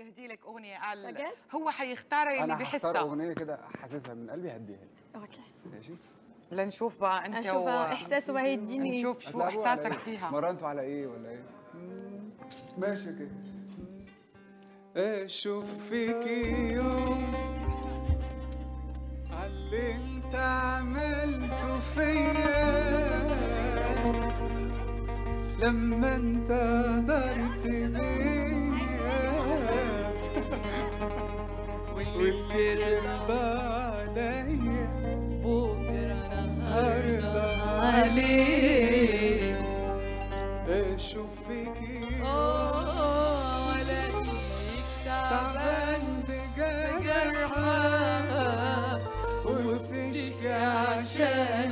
يهدي لك اغنيه قال بجد؟ هو حيختار اللي انا هختار بحسها اغنيه كده حاسسها من قلبي هديها لي اوكي ماشي لنشوف بقى انت اشوف احساسه بقى هيديني نشوف شو هتلعبوا على احساسك إيه؟ فيها مرنتوا على ايه ولا ايه مم، ماشي كده اشوف فيك يوم على انت عملته فيا لما انت قدرت بيا واللي ترضى عليا بكرة أنا هرضى عليك اشوف فيك يوم آه ولاقيك تعبان تعبان جرحان بجرحك وبتشكي عشان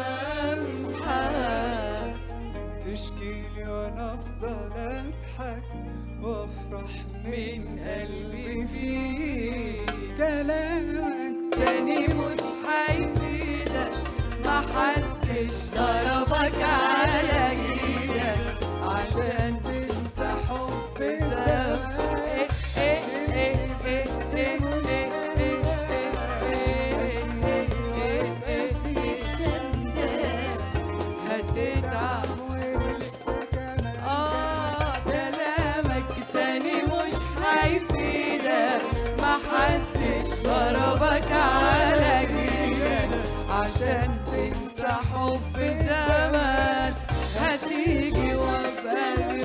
أسامحك تشكي لي وانا افضل اضحك وافرح من قلبي فيك كلامك تاني مش هيفيدك ما حدش ضربك على ايدك عشان تنسى حب زمان إيه إيه إيه إيه إيه إيه إيه إيه إيه إيه هتتعب ولسه كمان آه كلامك تاني مش هيفيدك ما حدش ضربك على جيدك عشان تنسى حب زمان هتيجي وابقى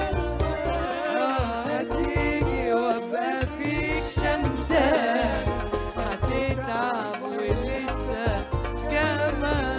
آه هتيجي وابقى فيك شمتان هتتعب ولسه كمان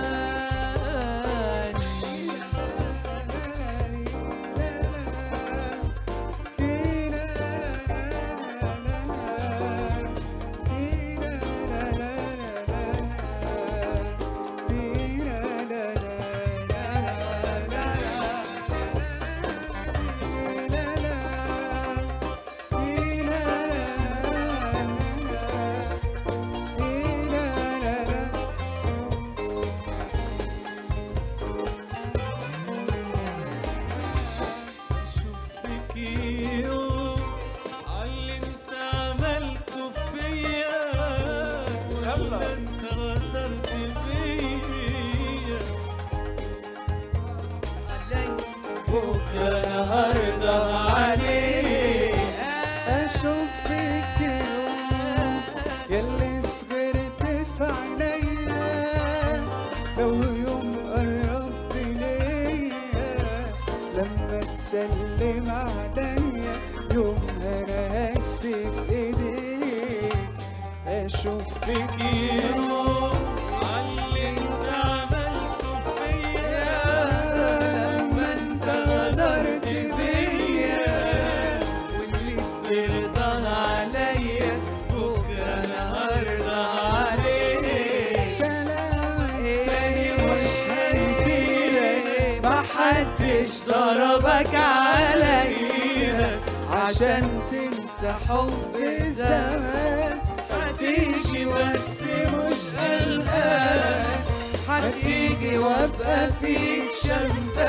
اشوفك يوم عاللي انت عملته فيا ولا انت غدرت بيا بكرة أنا هرضى عليك اشوف فيك يوم يلي صغرت في عينيا لو يوم قربت ليا لما تسلم عليا يوم انا هكسف ايديك اشوف فيك يوم عاللي انت عملته فيا لما انت غدرت بيا واللي ترضى عليا بكرة أنا هرضى عليك تاني مش هيفيدك محدش ضربك على ايدك عشان تنسى حب زمان هتيجي بس مش قلقان هتيجي وابقى فيك شمتان